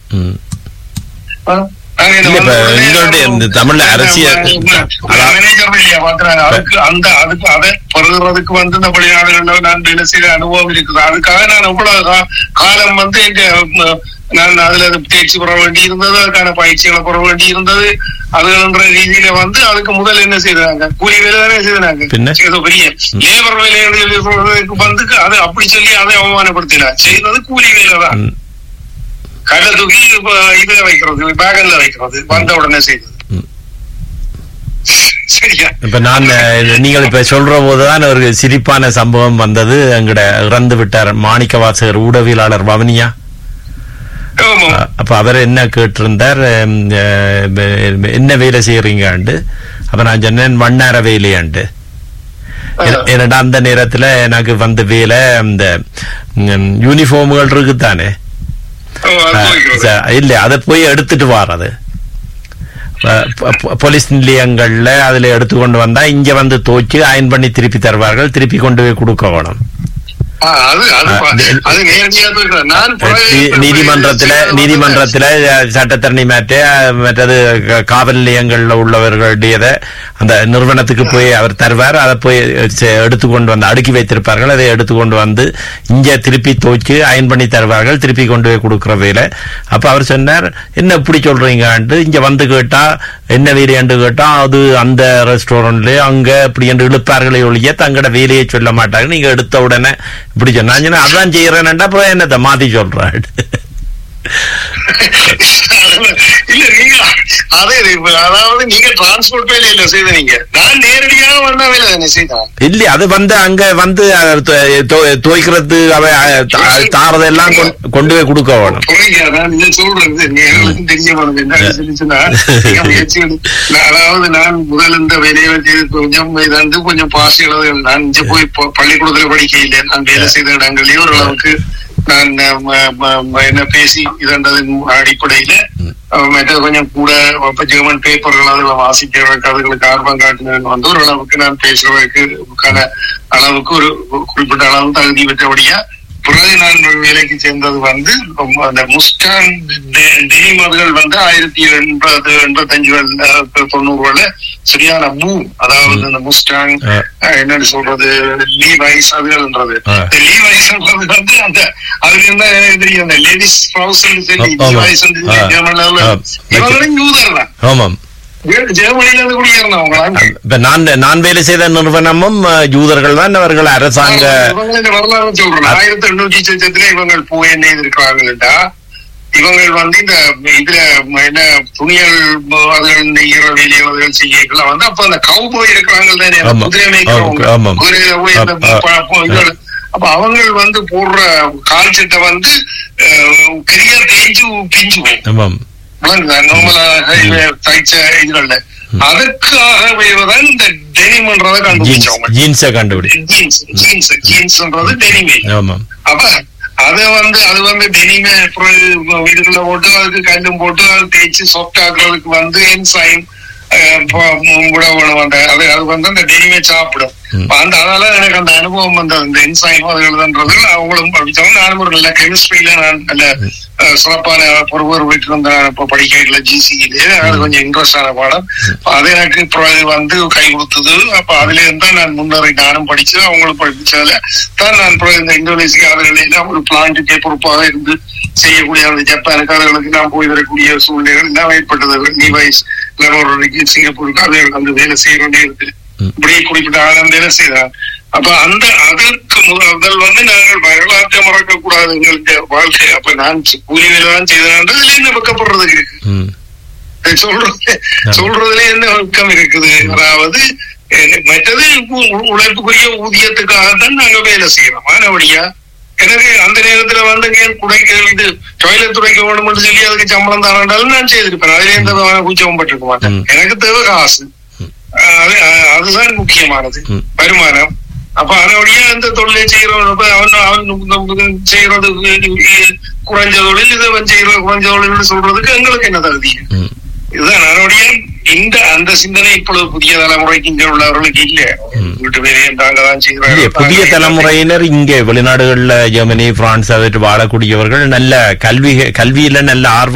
ம். ஆ? நாங்க இதை இல்ல, இப்ப வந்து உடனே எங்களுடைய இந்த தமிழ்ல அரசியல் அதான். மேனேஜர் இல்லையா பாக்குறாங்க அதுக்கு அந்த அதுக்கு அதை பெறுகிறதுக்கு வந்து இந்த வெளிநாடுகள்ல நான் வேலை செய்த அனுபவம் இருக்குது அதுக்காக நான் எவ்வளவு கா- காலம் வந்து எங்க ம, நான் அதுல தேர்ச்சி பெற வேண்டி இருந்தது அதுக்கான பயிற்சிகளை பெற வேண்டி இருந்தது அதுன்ற ரீதியில வந்து அதுக்கு முதல் என்ன செய்தாங்க கூலி வேலை தானே செய்தாங்க பின்ன? ஏதோ பெரிய லேபர் வேலை சொல்றதுக்கு வந்து அது அப்படி சொல்லி அதை அவமானப்படுத்தினார் செய்தது கூலி வேலை தான் ம். கடை தூக்கி இப்ப இதுல வைக்கிறது பேகன்ல வைக்கிறது வந்த உடனே செய்தது ம். சரியா இப்ப நான் அஹ், நீங்கள் இப்ப சொல்ற போதுதான் ஒரு சிரிப்பான சம்பவம் வந்தது அங்கட இறந்து விட்டார் மாணிக்க வாசகர் ஊடகவியலாளர் பவனியா ஆமா. அஹ், அப்ப அவர் என்ன கேட்டிருந்தார் ஹம், அஹ், என்ன வேலை செய்யறீங்கண்டு அப்ப நான் சொன்னேன் மண்ணார வேலையாண்டு ஏன்னா- ஏன்னாடா அந்த நேரத்துல எனக்கு வந்த வேலை அந்த ம், யூனிஃபார்ம்கள் இருக்குதானே ஓ, அது வைக்கிறது. ச- இல்ல அதை போய் எடுத்துட்டு வாரது ப- ப- போலீஸ் நிலையங்கள்ல அதுல எடுத்துக்கொண்டு வந்தா இங்க வந்து தோச்சு அயன் பண்ணி திருப்பி தருவார்கள் திருப்பி கொண்டு போய் கொடுக்க வேணும் ஆ, அது அது ஆ, பா- இது- அது நேரடியா போயிட்டு நான் நீ- புறவே- நீதிமன்றத்துல செய்தது நீதிமன்றத்துல அஹ், சட்டத்தரணி மாற்று அஹ், மற்றது க- காவல் நிலையங்கள்ல உள்ளவர்களுடையத அந்த நிறுவனத்துக்கு போய் அவர் தருவார் அதை போய் செ- எடுத்துக்கொண்டு வந்து அடுக்கி வைத்திருப்பார்கள் அதை எடுத்துக்கொண்டு வந்து இங்க திருப்பி துவைச்சு அயன் பண்ணி தருவார்கள் திருப்பி கொண்டு போய் கொடுக்கிற வேலை அப்ப அவர் சொன்னார் என்ன இப்படி சொல்றீங்கன்ட்டு இங்க வந்து கேட்டா என்ன வேலையாண்டு கேட்டா அது அந்த ரெஸ்டாரண்ட்ல அங்க இப்படி என்று இழுப்பார்களே ஒழிய தங்கட வேலையை சொல்ல மாட்டாங்க நீங்க எடுத்த உடனே இப்படி சொன்னா நான் சொன்னேன், அதான் செய்யறேன்டா அப்புறம் என்னத்தை மாத்தி சொல்றாரு இல்ல நீங்க அதே இது இப்ப அதாவது நீங்க டிரான்ஸ்போர்ட் வேலை இல்ல செய்த நீங்க நான் நேரடியாக வந்த வேலை தானே செய்தான் இல்ல அது வந்து அங்க வந்து அஹ், தொ- தொ- துவைக்கிறது அவ அஹ், தா- தாரதெல்லாம் கொண்டு- கொண்டு போய் கொடுக்க வேணும் புரியுங்க அதான் நீங்க சொல்றது எங்களுக்கும் தெரிய வருது என்ன சொல்லிச்சுன்னா நீங்க முயற்சி எடு- நான் அதாவது நான் முதல் இந்த வேலையை வச்சு கொஞ்சம் இதாண்டு கொஞ்சம் பாசி அளவு நான் இங்க போய் ப- பள்ளிக்கூடத்துல படிக்க இல்லை நான் வேலை செய்த இடங்கள்லயே ஓரளவுக்கு நான் அஹ், ம- ம- ம- என்ன பேசி இதன்றதன் அடிப்படையில அஹ், மற்றது கொஞ்சம் கூட இப்ப ஜெர்மன் பேப்பர்கள் அதுல வாசிக்கிறதுக்கு அதுகளுக்கு ஆர்வம் காட்டுனதுக்கு வந்து ஓரளவுக்கு நான் பேசுறதுக்கு அளவுக்கு ஒரு குறிப்பிட்ட அளவு தகுதி பெற்றபடியா பிறகு நான் வேலைக்கு சேர்ந்தது வந்து ரொம்ப அந்த முஸ்டான் டெனிமர்கள் வந்து ஆயிரத்தி எண்பது எண்பத்தஞ்சுகள் தொண்ணூறுல சரியான பூம் அதாவது இந்த முஸ்டாங் ஆ. அஹ், என்னன்னு சொல்றது லீவைஸ் அதுகள்ன்றது ஆ. இந்த லீவைஸ்ன்றது வந்து அந்த அதுல இருந்தா எனக்கு தெரியும் அந்த லேடிஸ் ட்ரௌஸ் சொல்லி ஆமா. லீவைஸ் ஆ. ஜெர்மன்ல ஆ. இவங்களும் யூதர் தான் ஆமாம் ஜெர்மனில இருந்து குடியேறினவங்களா இப்ப நான் நான் வேலை செய்த நிறுவனமும் அஹ், யூதர்கள் தான் அவர்கள் அரசாங்க இவங்க வரலாறு சொல்றேன் ஆயிரத்தி எண்ணூத்தி சொச்சத்துல இவங்க போய் என்ன இருக்கறாங்கடா இவங்க வந்து இந்த இதுல என்ன துணியல் அதுகள் நெய்கிற வேலைகள் செய்யலாம் வந்து அப்ப அந்த கவுபோய் இருக்கிறாங்க தானே அந்த ஆமா. குதிரை மேய்க்கிறவங்க ஆமா. குதிரையில போய் அந்த ஆ, ஆ. ப- ப- இதுகள். அப்ப அவங்க வந்து போடுற கால் சட்டை வந்து கிரியா தேஞ்சு பிஞ்சு போகும் ஆமாம் நார்மலா தைச்ச இதுகள்ல அதுக்காகவே தான் இந்த டெனிம்ன்றதை ஜீன்ஸ் கண்டுபிடிச்சவங்க ஜீன்ஸை கண்டுபிடி ஜீன்ஸ் ஜீன்ஸ் ஜீன்ஸ்ன்றது டெனிமே ஆமாம் அப்ப அது வந்து அது வந்து டெனிமே அப்புறம் வீடுகளை போட்டு அதுக்கு கல்லும் போட்டு அது தேய்ச்சி சாஃப்ட் ஆக்குறதுக்கு வந்து என்சைம் விட வேணும் அந்த அது அது வந்து அந்த டெனிமே சாப்பிடும் ம். அப்ப அந்த அதனால எனக்கு அந்த அனுபவம் வந்து அந்த என்சைம் அது எழுதுன்றது அவங்களும் படிச்சவங்க நானும் ஒரு நல்ல கெமிஸ்ட்ரியில நான் நல்ல அஹ், சிறப்பான பொறுவர் வீட்டு இருந்த நான் இப்ப படிக்கல ஜிசியிலே அது கொஞ்சம் இன்ட்ரெஸ்டான பாடம் அப்ப அது எனக்கு பிறகு வந்து கை கொடுத்தது அப்ப அதுல இருந்தா நான் முன்னேறி நானும் படிச்சு அவங்களும் படிச்சதுல தான் நான் பிறகு இந்த இந்தோனேசியா அதுகளில் ஒரு பிளான்ட்டுக்கே பொறுப்பாக இருந்து செய்யக்கூடிய அந்த ஜப்பானுக்கு அதுகளுக்கு நான் போய் வரக்கூடிய சூழ்நிலைகள் எல்லாம் ஏற்பட்டது நீவைஸ் லெபோரட்டரிக்கு சிங்கப்பூருக்கு அது அந்த வேலை செய்ய வேண்டியிருக்கு ம். இப்படி குறிப்பிட்ட ஆளும் வேலை செய்தார் அப்ப அந்த அதற்கு முதல் வந்து நாங்கள் வரலாற்றை மறக்க கூடாது எங்களுக்கு வாழ்க்கை அப்ப நான் கூலி வேலை தான் செய்தேன்றதுல என்ன வெக்கப்படுறதுக்கு இருக்கு ம் சொல்றது சொல்றதுல என்ன வெக்கம் இருக்குது அதாவது அஹ், மற்றது உ- உழைப்புக்குரிய ஊதியத்துக்காகத்தான் நாங்க வேலை செய்யறோம் ஆனபடியா எனக்கு அந்த நேரத்துல வந்து ஏன் குடைக்க இது டாய்லெட் துடைக்க வேணும்னு சொல்லி அதுக்கு சம்பளம் தரண்டாலும் நான் செய்திருப்பேன் அதுல எந்த விதமான கூச்சமும் பட்டிருக்க மாட்டேன் ம். எனக்கு தேவை காசு அஹ், அது அஹ், அதுதான் முக்கியமானது ம். வருமானம் அப்ப அதனுடைய அந்த தொழிலை செய்யறவன் இப்ப அவன் அவன் செய்யறது குறைஞ்ச தொழில் இதை அவன் செய்யறது குறைஞ்ச தொழில்னு சொல்றதுக்கு எங்களுக்கு என்ன தகுதி ம் இதுதான் அதனுடைய இந்த அந்த சிந்தனை இப்பொழுது புதிய தலைமுறைக்கு இங்க உள்ளவர்களுக்கு இல்ல வீட்டு வேலையை தாங்க தான் இல்லையே, புதிய செய்யறாங்க தலைமுறையினர் இங்கே வெளிநாடுகள்ல ஜெர்மனி பிரான்ஸ் அவற்றை வாழக்கூடியவர்கள் நல்ல கல்வி கல்வியில நல்ல ஆர்வம்